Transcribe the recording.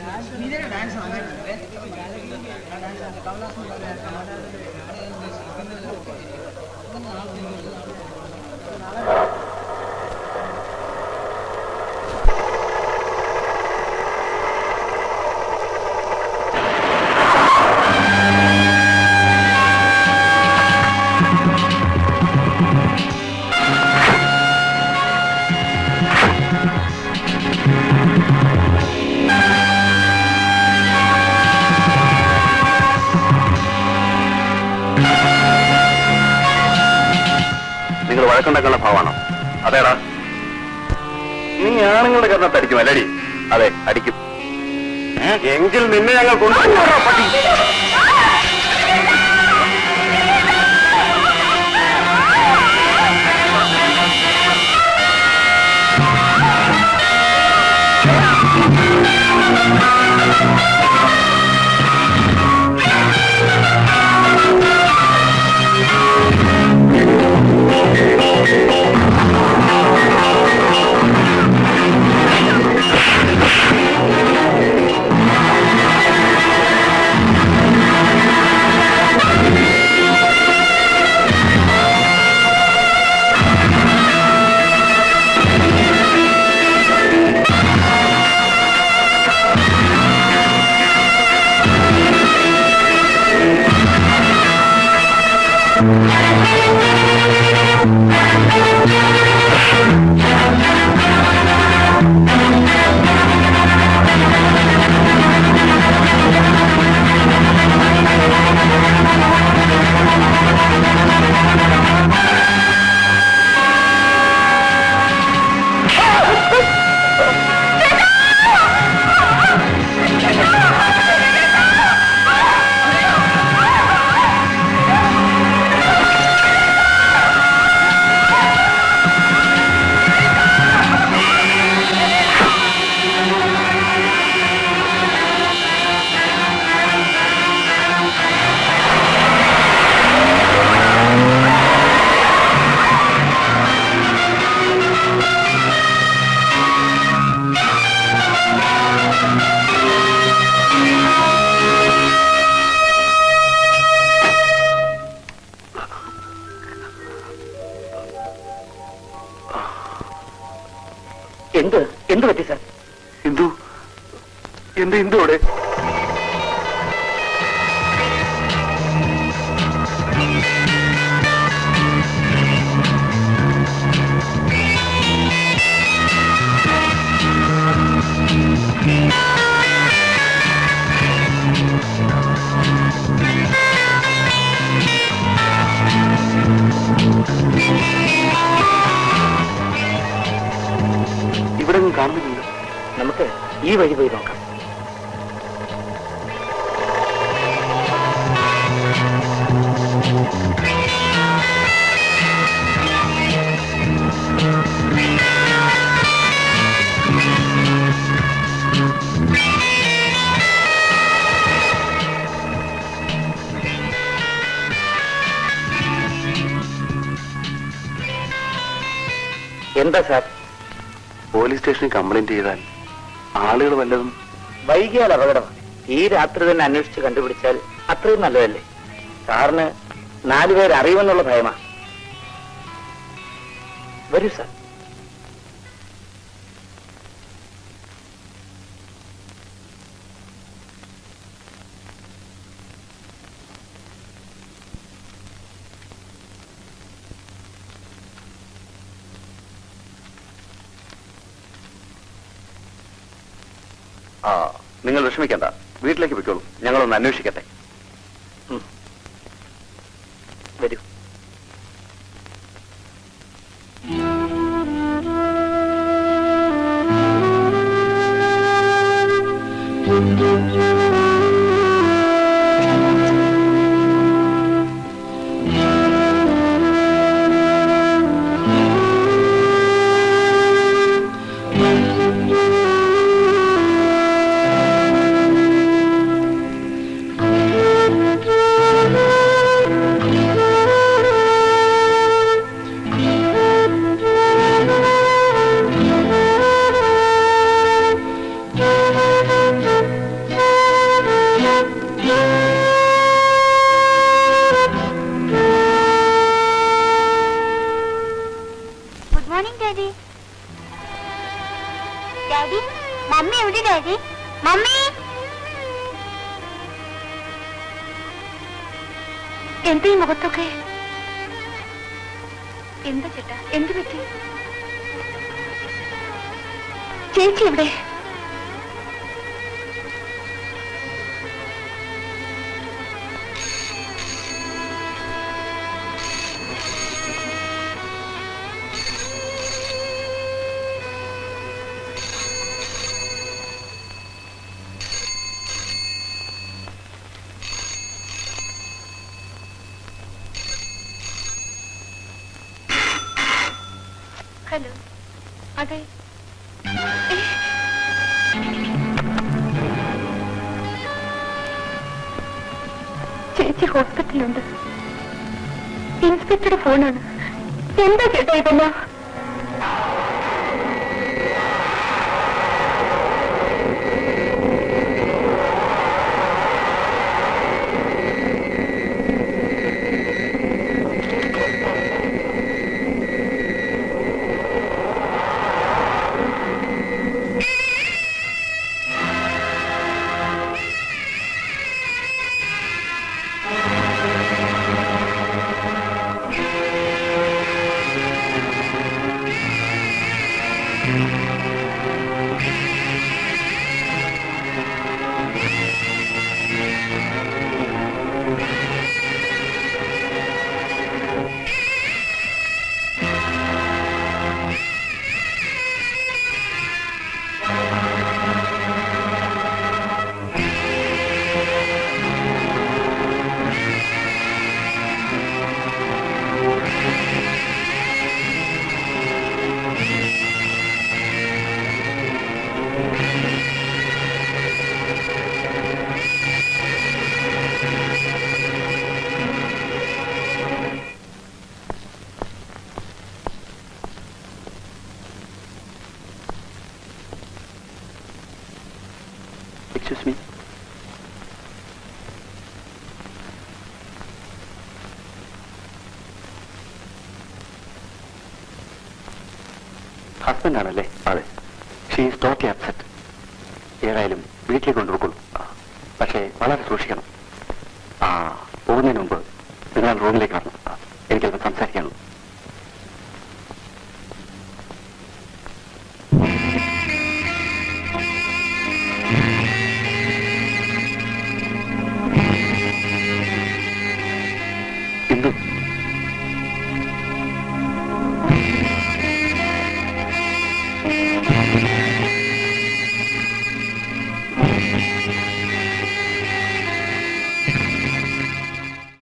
നിങ്ങൾ വഴക്കുണ്ടാക്കുന്ന ഭാവമാണോ അതേടാ നീ ആണുങ്ങളുടെ കർണത്ത് അടിക്കും അല്ലടി അതെ അടിക്കും എങ്കിൽ നിന്നെ ഞങ്ങൾ കൊണ്ടുപോകാം പട്ടി എന്ത് എന്ത് പറ്റി സാർ ഹിന്ദു എന്റെ ഹിന്ദു അവിടെ ഇവിടെ ഒന്നും കാണുന്നില്ല നമുക്ക് ഈ വഴി പോയി നോക്കാം എന്താ സാർ പോലീസ് സ്റ്റേഷനിൽ കംപ്ലൈന്റ് ചെയ്താൽ ആളുകൾ വല്ലതും വൈകിയാൽ അപകടം ഈ രാത്രി തന്നെ അന്വേഷിച്ച് കണ്ടുപിടിച്ചാൽ അത്രയും നല്ലതല്ലേ സാറിന് നാലുപേർ അറിയുമെന്നുള്ള ഭയമാ വരൂ സാർ ആ നിങ്ങൾ വിഷമിക്കണ്ട വീട്ടിലേക്ക് പൊയ്ക്കോളൂ ഞങ്ങളൊന്ന് അന്വേഷിക്കട്ടെ വരൂ Thank you. മമ്മി എവിടെ ഡാഡി മമ്മി എന്താ ഈ മുഖത്തൊക്കെ എന്താ ചേട്ടാ എന്ത് പറ്റി ചേച്ചി എവിടെ ഹലോ അതെ ഏ? ചേച്ചി ഹോസ്പിറ്റലുണ്ട് ഇൻസ്പെക്ടറുടെ ഫോണാണ് എന്താ ചേട്ടാ ഇതെല്ലാം എക്സ്ക്യൂസ് മീ ഹസ്ബൻഡ് ആണല്ലേ അതെ ഷീസ് ടോട്ടലി അപ്സെറ്റ് ഏതായാലും വീട്ടിലേക്ക് കൊണ്ടുപോകുള്ളൂ പക്ഷേ വളരെ സൂക്ഷിക്കണം ആ പോകുന്നതിന് മുമ്പ് നിങ്ങൾ റൂമിലേക്ക് വരണം